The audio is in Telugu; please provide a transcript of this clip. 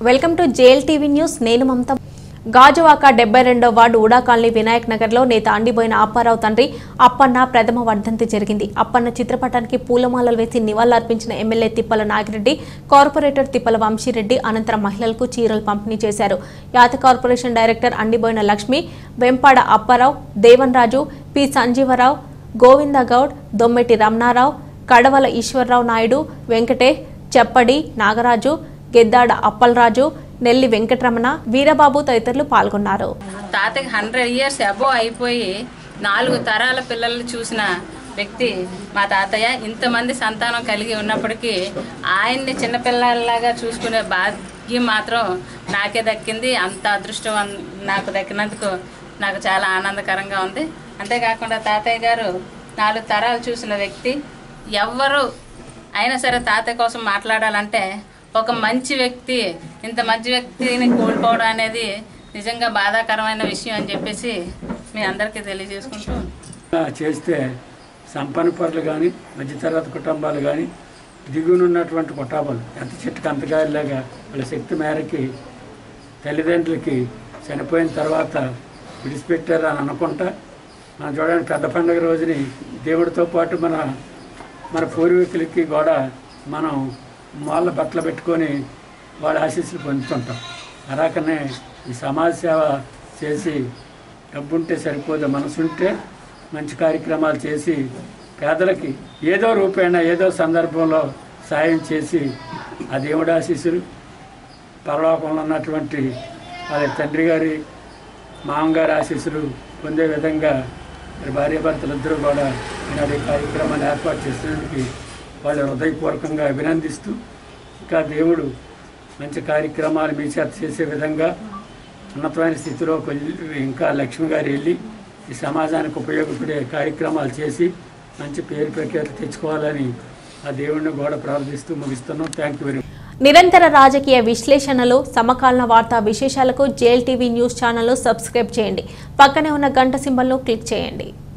welcome to JL TV news నేను మమత గాజువాక డెబ్బై రెండో వార్డు ఉడా కాలనీ వినాయక్ నగర్లో నేత అండిపోయిన అప్పారావు తండ్రి అప్పన్న ప్రథమ వర్ధంతి జరిగింది అప్పన్న చిత్రపటానికి పూలమాలలు వేసి నివాళులర్పించిన ఎమ్మెల్యే తిప్పల నాగిరెడ్డి కార్పొరేటర్ తిప్పల వంశీరెడ్డి అనంతరం మహిళలకు చీరలు పంపిణీ చేశారు యాత కార్పొరేషన్ డైరెక్టర్ అండిపోయిన లక్ష్మి వెంపాడ అప్పారావు దేవన్ రాజు పి సంజీవరావు గోవిందగౌడ్ దొమ్మెటి రమణారావు కడవల ఈశ్వరరావు నాయుడు వెంకటే చెప్పడి నాగరాజు గెద్దాడ అప్పలరాజు నెల్లి వెంకటరమణ వీరబాబు తదితరులు పాల్గొన్నారు తాతకి హండ్రెడ్ ఇయర్స్ అబో అయిపోయి నాలుగు తరాల పిల్లల్ని చూసిన వ్యక్తి మా తాతయ్య ఇంతమంది సంతానం కలిగి ఉన్నప్పటికీ ఆయన్ని చిన్నపిల్లలాగా చూసుకునే భాగ్యం మాత్రం నాకే దక్కింది అంత అదృష్టం అన్- నాకు దక్కినందుకు నాకు చాలా ఆనందకరంగా ఉంది అంతేకాకుండా తాతయ్య గారు నాలుగు తరాలు చూసిన వ్యక్తి ఎవ్వరు అయినా సరే తాతయ్య కోసం మాట్లాడాలంటే ఒక మంచి వ్యక్తి ఇంత మంచి వ్యక్తిని కోల్పోవడం అనేది నిజంగా బాధాకరమైన విషయం అని చెప్పేసి మీ అందరికీ తెలియజేసుకుంటూ ఇలా చేస్తే సంపన్న పరులు కానీ మధ్యతరగతి కుటుంబాలు కానీ దిగునున్నటువంటి కుటుంబాలు ఎంత చెట్టుకు అంతగారిలాగా వాళ్ళ శక్తి మేరకి తల్లిదండ్రులకి చనిపోయిన తర్వాత విడిచిపెట్టారు అని అనుకుంటా మనం చూడండి పెద్ద పండుగ రోజుని దేవుడితో పాటు మన మన పూర్వీకులకి కూడా మనం వాళ్ళ బట్టలు పెట్టుకొని వాళ్ళ ఆశీస్సులు పొందుతుంటాం అలాగనే ఈ సమాజ సేవ చేసి డబ్బుంటే సరిపోదు మనసుంటే మంచి కార్యక్రమాలు చేసి పేదలకి ఏదో రూపేణ ఏదో సందర్భంలో సాయం చేసి ఆ దేవుడి ఆశీస్సులు పరలోకంలో ఉన్నటువంటి వాళ్ళ తండ్రి గారి మామగారి ఆశీస్సులు పొందే విధంగా మరి భార్యాభర్తలు ఇద్దరు కూడా ఈనాడు ఈ కార్యక్రమాన్ని ఏర్పాటు చేసినందుకు వాళ్ళు హృదయపూర్వకంగా అభినందిస్తూ ఇంకా దేవుడు మంచి కార్యక్రమాలు మీ చేత చేసే విధంగా ఉన్నతమైన స్థితిలో కొద్ది- ఇంకా లక్ష్మి గారు వెళ్ళి ఈ సమాజానికి ఉపయోగపడే కార్యక్రమాలు చేసి మంచి పేరు ప్రఖ్యాతి తెచ్చుకోవాలని ఆ దేవుడిని కూడా ప్రార్థిస్తూ ముగిస్తున్నాం థ్యాంక్ యూ వెరీ మచ్ నిరంతర రాజకీయ విశ్లేషణలు సమకాలీన వార్తా విశేషాలకు JL TV news channel subscribe చేయండి పక్కనే ఉన్న గంట సింబల్ను క్లిక్ చేయండి